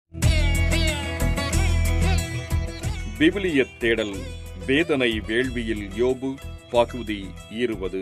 விவிலிய தேடல் வேதனை வேள்வியில் யோபு பகுதி இருபது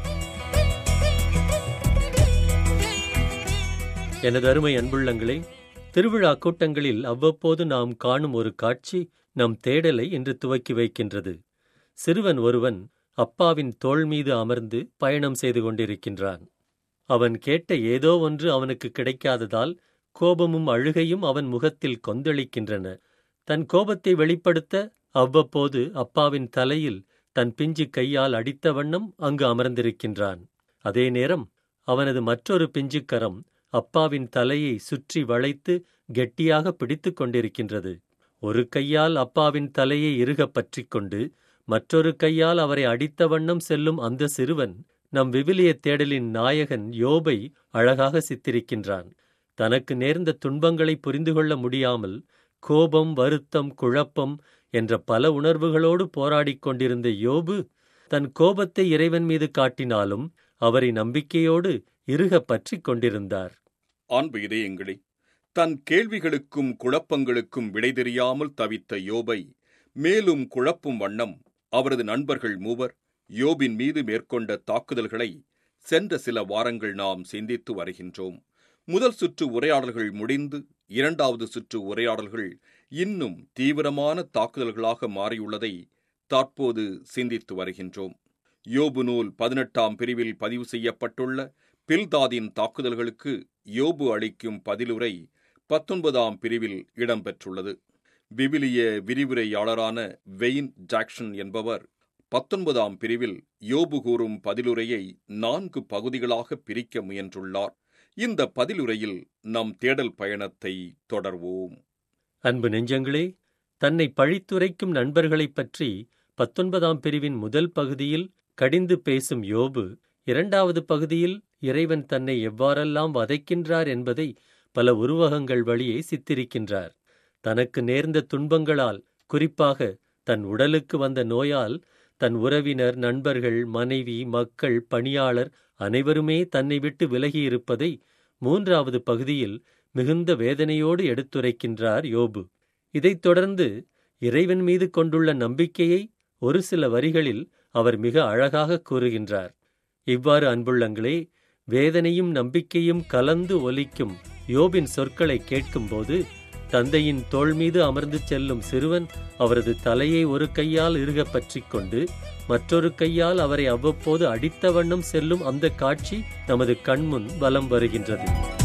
எனது அருமை அன்புள்ளங்களே திருவிழா கூட்டங்களில் அவ்வப்போது நாம் காணும் ஒரு காட்சி நம் தேடலை இன்று துவக்கி வைக்கின்றது சிறுவன் ஒருவன் அப்பாவின் தோள் மீது அமர்ந்து பயணம் செய்து கொண்டிருக்கின்றான் அவன் கேட்ட ஏதோ ஒன்று அவனுக்கு கிடைக்காததால் கோபமும் அழுகையும் அவன் முகத்தில் கொந்தளிக்கின்றன தன் கோபத்தை வெளிப்படுத்த அவ்வப்போது அப்பாவின் தலையில் தன் பிஞ்சு கையால் அடித்த வண்ணம் அங்கு அமர்ந்திருக்கின்றான் அதே நேரம் அவனது மற்றொரு பிஞ்சுக்கரம் அப்பாவின் தலையை சுற்றி வளைத்து கெட்டியாக பிடித்துக் கொண்டிருக்கின்றது ஒரு கையால் அப்பாவின் தலையை இறுகப் பற்றிக் கொண்டு மற்றொரு கையால் அவரை அடித்த வண்ணம் செல்லும் அந்த சிறுவன் நம் விவிலிய தேடலின் நாயகன் யோபை அழகாக சித்திரிக்கின்றான் தனக்கு நேர்ந்த துன்பங்களை புரிந்து கொள்ள முடியாமல் கோபம் வருத்தம் குழப்பம் என்ற பல உணர்வுகளோடு போராடிக் கொண்டிருந்த யோபு தன் கோபத்தை இறைவன் மீது காட்டினாலும் அவரை நம்பிக்கையோடு இறுகப் பற்றிக் கொண்டிருந்தார் அன்பு இதயங்களே தன் கேள்விகளுக்கும் குழப்பங்களுக்கும் விடை தெரியாமல் தவித்த யோபை மேலும் குழப்பும் வண்ணம் அவரது நண்பர்கள் மூவர் யோபின் மீது மேற்கொண்ட தாக்குதல்களை சென்ற சில வாரங்கள் நாம் சிந்தித்து வருகின்றோம் முதல் சுற்று உரையாடல்கள் முடிந்து இரண்டாவது சுற்று உரையாடல்கள் இன்னும் தீவிரமான தாக்குதல்களாக மாறியுள்ளதை தற்போது சிந்தித்து வருகின்றோம் யோபு நூல் பதினெட்டாம் பிரிவில் பதிவு செய்யப்பட்டுள்ள பில்தாதின் தாக்குதல்களுக்கு யோபு அளிக்கும் பதிலுரை பத்தொன்பதாம் பிரிவில் இடம்பெற்றுள்ளது விவிலிய விரிவுரையாளரான வெயின் ஜாக்சன் என்பவர் பத்தொன்பதாம் பிரிவில் யோபு கூறும் பதிலுரையை நான்கு பகுதிகளாக பிரிக்க முயன்றுள்ளார் இந்த பதிலுரையில் நம் தேடல் பயணத்தை தொடர்வோம் அன்பு நெஞ்சங்களே தன்னை பழித்துரைக்கும் நண்பர்களைப் பற்றி பத்தொன்பதாம் பிரிவின் முதல் பகுதியில் கடிந்து பேசும் யோபு இரண்டாவது பகுதியில் இறைவன் தன்னை எவ்வாறெல்லாம் வதைக்கின்றார் என்பதை பல உருவகங்கள் வழியே சித்திரிக்கின்றார் தனக்கு நேர்ந்த துன்பங்களால் குறிப்பாக தன் உடலுக்கு வந்த நோயால் தன் உறவினர் நண்பர்கள் மனைவி மக்கள் பணியாளர் அனைவருமே தன்னை விட்டு விலகியிருப்பதை மூன்றாவது பகுதியில் மிகுந்த வேதனையோடு எடுத்துரைக்கின்றார் யோபு இதைத் தொடர்ந்து இறைவன் மீது கொண்டுள்ள நம்பிக்கையை ஒரு சில வரிகளில் அவர் மிக அழகாக கூறுகின்றார் இவ்வாறு அன்புள்ளங்களே வேதனையும் நம்பிக்கையும் கலந்து ஒலிக்கும் யோபின் சொற்களை கேட்கும்போது தந்தையின் தோள் மீது அமர்ந்து செல்லும் சிறுவன் அவரது தலையை ஒரு கையால் இறுகப் பற்றிக் கொண்டு மற்றொரு கையால் அவரை அவ்வப்போது அடித்த வண்ணம் செல்லும் அந்த காட்சி நமது கண்முன் வலம் வருகின்றது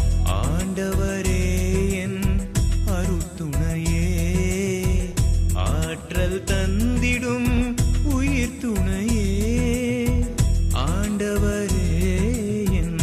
ஆண்டவரே என் அருத்துணையே ஆற்றல் தந்திடும் உயிர் துணையே ஆண்டவரே என்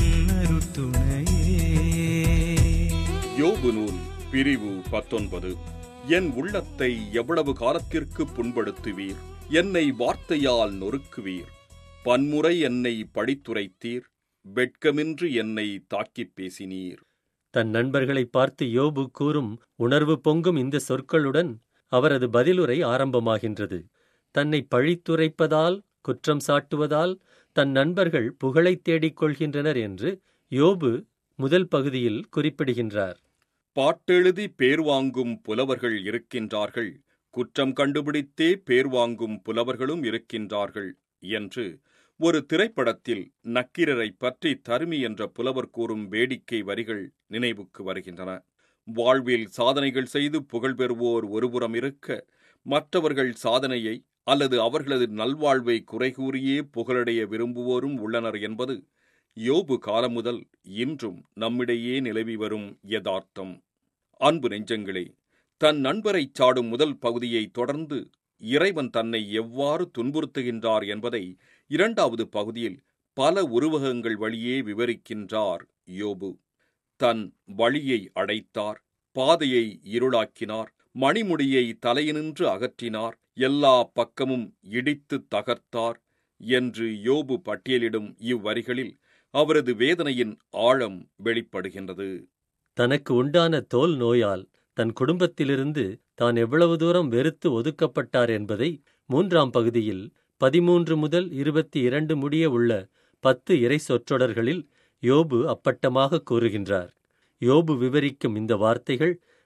அருத்துணையே யோபு நூல் பிரிவு பத்தொன்பது என் உள்ளத்தை எவ்வளவு காலத்திற்கு புண்படுத்துவீர் என்னை வார்த்தையால் நொறுக்குவீர் பன்முறை என்னை படித்துரைத்தீர் வெட்கமின்றி என்னை தாக்கிப் பேசினீர் தன் நண்பர்களை பார்த்து யோபு கூறும் உணர்வு பொங்கும் இந்த சொற்களுடன் அவரது பதிலுரை ஆரம்பமாகின்றது தன்னை பழித்துரைப்பதால் குற்றம் சாட்டுவதால் தன் நண்பர்கள் புகழைத் தேடிக் கொள்கின்றனர் என்று யோபு முதல் பகுதியில் குறிப்பிடுகின்றார் பாட்டெழுதி பேர் வாங்கும் புலவர்கள் இருக்கின்றார்கள் குற்றம் கண்டுபிடித்தே பேர் வாங்கும் புலவர்களும் இருக்கின்றார்கள் என்று ஒரு திரைப்படத்தில் நக்கீரரை பற்றி தருமி என்ற புலவர் கூறும் வேடிக்கை வரிகள் நினைவுக்கு வருகின்றன வாழ்வில் சாதனைகள் செய்து புகழ் பெறுவோர் ஒருபுறம் இருக்க மற்றவர்கள் சாதனையை அல்லது அவர்களது நல்வாழ்வை குறைகூறியே புகழடைய விரும்புவோரும் உள்ளனர் என்பது யோபு காலம் முதல் இன்றும் நம்மிடையே நிலவி வரும் யதார்த்தம் அன்பு நெஞ்சங்களே தன் நண்பரைச் சாடும் முதல் பகுதியை தொடர்ந்து இறைவன் தன்னை எவ்வாறு துன்புறுத்துகின்றார் என்பதை இரண்டாவது பகுதியில் பல உருவகங்கள் வழியே விவரிக்கின்றார் யோபு தன் வழியை அடைத்தார் பாதையை இருளாக்கினார் மணிமுடியை தலையினின்று அகற்றினார் எல்லா பக்கமும் இடித்து தகர்த்தார் என்று யோபு பட்டியலிடும் இவ்வரிகளில் அவரது வேதனையின் ஆழம் வெளிப்படுகின்றது தனக்கு உண்டான தோல் நோயால் தன் குடும்பத்திலிருந்து தான் எவ்வளவு தூரம் வெறுத்து ஒதுக்கப்பட்டார் என்பதை மூன்றாம் பகுதியில் பதிமூன்று முதல் இருபத்தி இரண்டு முடிய உள்ள பத்து இறை சொற்றொடர்களில் யோபு அப்பட்டமாக கூறுகின்றார் யோபு விவரிக்கும் இந்த வார்த்தைகள்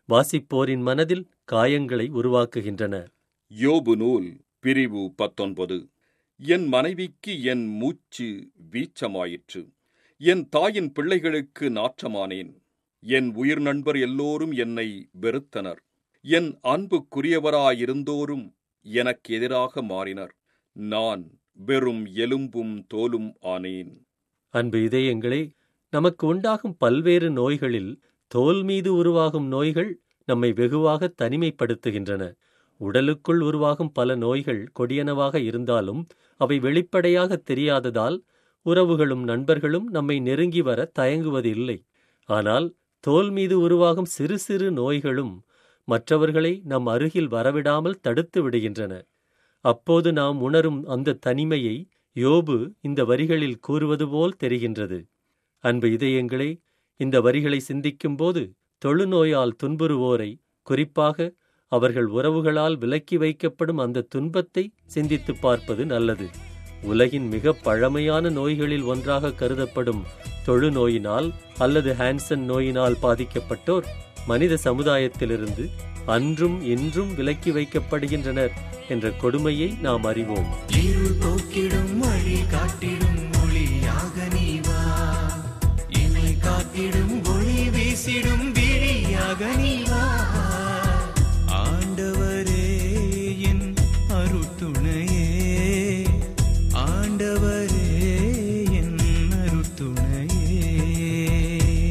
வாசிப்போரின் மனதில் காயங்களை உருவாக்குகின்றன யோபு நூல் பிரிவு பத்தொன்பது என் மனைவிக்கு என் மூச்சு வீச்சமாயிற்று என் தாயின் பிள்ளைகளுக்கு நாற்றமானேன் என் உயிர் நண்பர் எல்லோரும் என்னை வெறுத்தனர் என் அன்புக்குரியவராயிருந்தோரும் எனக்கு எதிராக மாறினர் நான் வெறும் எலும்பும் தோலும் ஆனேன் அன்பு இதயங்களே நமக்கு உண்டாகும் பல்வேறு நோய்களில் தோல் மீது உருவாகும் நோய்கள் நம்மை வெகுவாக தனிமைப்படுத்துகின்றன உடலுக்குள் உருவாகும் பல நோய்கள் கொடியனவாக இருந்தாலும் அவை வெளிப்படையாக தெரியாததால் உறவுகளும் நண்பர்களும் நம்மை நெருங்கி வர தயங்குவதில்லை ஆனால் தோல் மீது உருவாகும் சிறு சிறு நோய்களும் மற்றவர்களை நம் அருகில் வரவிடாமல் தடுத்து விடுகின்றன அப்போது நாம் உணரும் அந்த தனிமையை யோபு இந்த வரிகளில் கூறுவது போல் தெரிகின்றது அன்பு இதயங்களே இந்த வரிகளை சிந்திக்கும்போது தொழுநோயால் துன்புறுவோரை குறிப்பாக அவர்கள் உறவுகளால் விலக்கி வைக்கப்படும் அந்த துன்பத்தை சிந்தித்துப் பார்ப்பது நல்லது உலகின் மிக பழமையான நோய்களில் ஒன்றாக கருதப்படும் தொழுநோயினால் அல்லது ஹான்சன் நோயினால் பாதிக்கப்பட்டோர் மனித சமுதாயத்திலிருந்து அன்றும் இன்றும் விலக்கி வைக்கப்படுகின்றனர் என்ற கொடுமையை நாம் அறிவோம் இருள் போக்கிடும் வழி காட்டிடும் ஒளியாக நீ வா என்னை காத்திடும் ஒளி வீசிடும் விழியாக நீ வா ஆண்டவரே என் அருத்துணையே ஆண்டவரே என் அருத்துணையே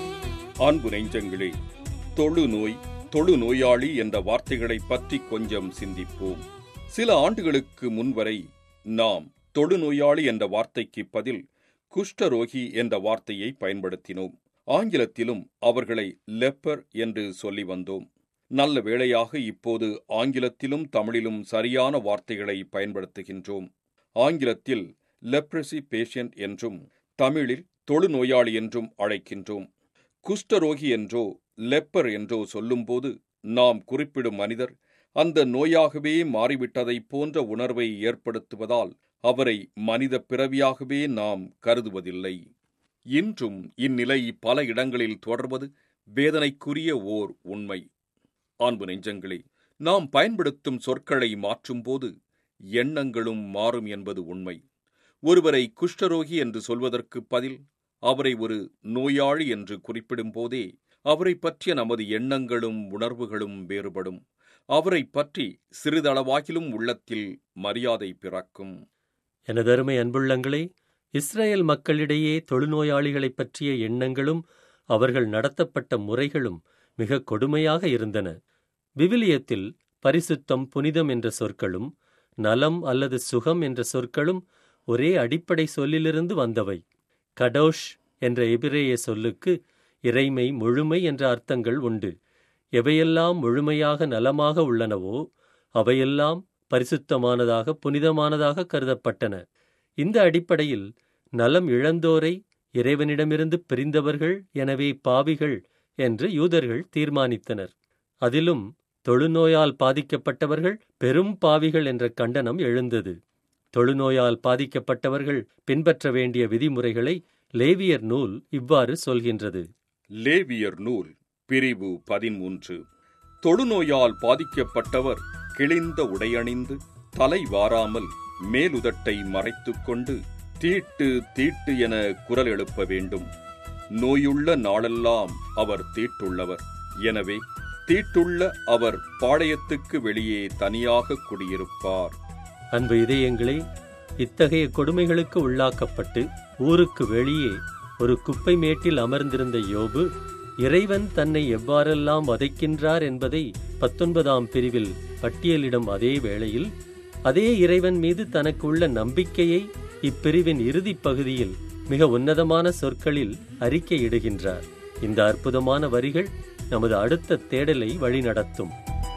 அன்பு நெஞ்சங்களே தொழுநோய் தொழுநோயாளி என்ற வார்த்தைகளைப் பற்றி கொஞ்சம் சிந்திப்போம் சில ஆண்டுகளுக்கு முன்வரை நாம் தொழுநோயாளி என்ற வார்த்தைக்கு பதில் குஷ்டரோகி என்ற வார்த்தையை பயன்படுத்தினோம் ஆங்கிலத்திலும் அவர்களை லெப்பர் என்று சொல்லி வந்தோம் நல்ல வேளையாக இப்போது ஆங்கிலத்திலும் தமிழிலும் சரியான வார்த்தைகளை பயன்படுத்துகின்றோம் ஆங்கிலத்தில் லெப்ரசி பேஷண்ட் என்றும் தமிழில் தொழுநோயாளி என்றும் அழைக்கின்றோம் குஷ்டரோகி என்றோ லெப்பர் என்றோ சொல்லும்போது நாம் குறிப்பிடும் மனிதர் அந்த நோயாகவே மாறிவிட்டதைப் போன்ற உணர்வை ஏற்படுத்துவதால் அவரை மனித பிறவியாகவே நாம் கருதுவதில்லை இன்றும் இந்நிலை பல இடங்களில் தொடர்வது வேதனைக்குரிய ஓர் உண்மை அன்பு நெஞ்சங்களே நாம் பயன்படுத்தும் சொற்களை மாற்றும்போது எண்ணங்களும் மாறும் என்பது உண்மை ஒருவரை குஷ்டரோகி என்று சொல்வதற்கு பதில் அவரை ஒரு நோயாளி என்று குறிப்பிடும் போதே அவரை பற்றிய நமது எண்ணங்களும் உணர்வுகளும் வேறுபடும் அவரை பற்றி சிறிதளவாகிலும் உள்ளத்தில் மரியாதை பிறக்கும் எனதருமை அன்புள்ளங்களே இஸ்ரேல் மக்களிடையே தொழுநோயாளிகளைப் பற்றிய எண்ணங்களும் அவர்கள் நடத்தப்பட்ட முறைகளும் மிக கொடுமையாக இருந்தன விவிலியத்தில் பரிசுத்தம் புனிதம் என்ற சொற்களும் நலம் அல்லது சுகம் என்ற சொற்களும் ஒரே அடிப்படை சொல்லிலிருந்து வந்தவை கடோஷ் என்ற எபிரேய சொல்லுக்கு இறைமை முழுமை என்ற அர்த்தங்கள் உண்டு எவையெல்லாம் முழுமையாக நலமாக உள்ளனவோ அவையெல்லாம் பரிசுத்தமானதாக புனிதமானதாக கருதப்பட்டன இந்த அடிப்படையில் நலம் இழந்தோரை இறைவனிடமிருந்து பிரிந்தவர்கள் எனவே பாவிகள் என்று யூதர்கள் தீர்மானித்தனர் அதிலும் தொழுநோயால் பாதிக்கப்பட்டவர்கள் பெரும் பாவிகள் என்ற கண்டனம் எழுந்தது தொழுநோயால் பாதிக்கப்பட்டவர்கள் பின்பற்ற வேண்டிய விதிமுறைகளை லேவியர் நூல் இவ்வாறு சொல்கின்றது லேவியர் நூல் பிரிவு பதிமூன்று தொழுநோயால் பாதிக்கப்பட்டவர் கிழிந்த உடையணிந்து தலை வாராமல் மேலுதட்டை மறைத்துக் கொண்டு தீட்டு தீட்டு என குரல் எழுப்ப வேண்டும் நோயுள்ள நாளெல்லாம் அவர் தீட்டுள்ளவர் எனவே தீட்டுள்ள அவர் பாளையத்துக்கு வெளியே தனியாக குடியிருப்பார் அன்பு இதயங்களே இத்தகைய கொடுமைகளுக்கு உள்ளாக்கப்பட்டு ஊருக்கு வெளியே ஒரு குப்பை மேட்டில் அமர்ந்திருந்த யோபு இறைவன் தன்னை எவ்வாறெல்லாம் வதைக்கின்றார் என்பதை பத்தொன்பதாம் பிரிவில் பட்டியலிடும் அதே வேளையில் அதே இறைவன் மீது தனக்கு உள்ள நம்பிக்கையை இப்பிரிவின் இறுதிப் பகுதியில் மிக உன்னதமான சொற்களில் அறிக்கையிடுகின்றார் இந்த அற்புதமான வரிகள் நமது அடுத்த தேடலை வழிநடத்தும்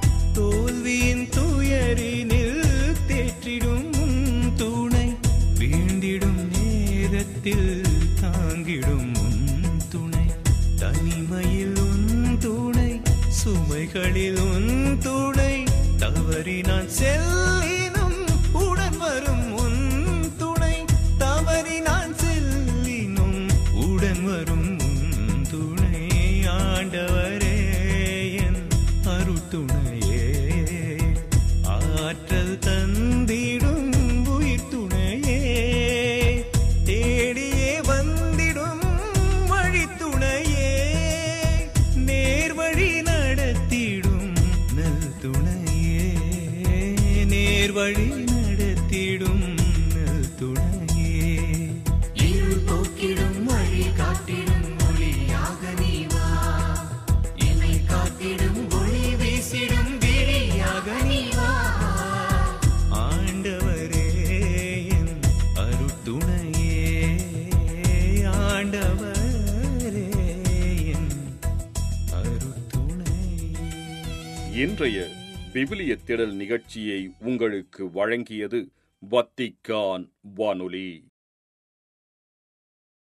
தோல்வியின் துயரினில் தேற்றிடும் உன் துணை வீண்டிடும் நேரத்தில் தாங்கிடும் உன் துணை தனிமையில் உன் துணை சுமைகளில் உன் துணை தவறி நான் செல்லினும் உடன் வரும் உன் துணை தவறி நான் செல்லினும் உடன் வரும் உன் துணை ஆண்டவரே என் வழி நடத்திடும் நல் துணையே இருள் போக்கிடும் வழி காட்டிடும் ஒளியாக நீ வா என்னை காத்திடும் ஒளி வீசிடும் விழியாக நீ வா ஆண்டவரே என் அருட்டுணையே ஆண்டவரே என் அருட்டுணையே இன்றைய விவிலிய திடல் நிகழ்ச்சியை உங்களுக்கு வழங்கியது வத்திக்கான் வானொலி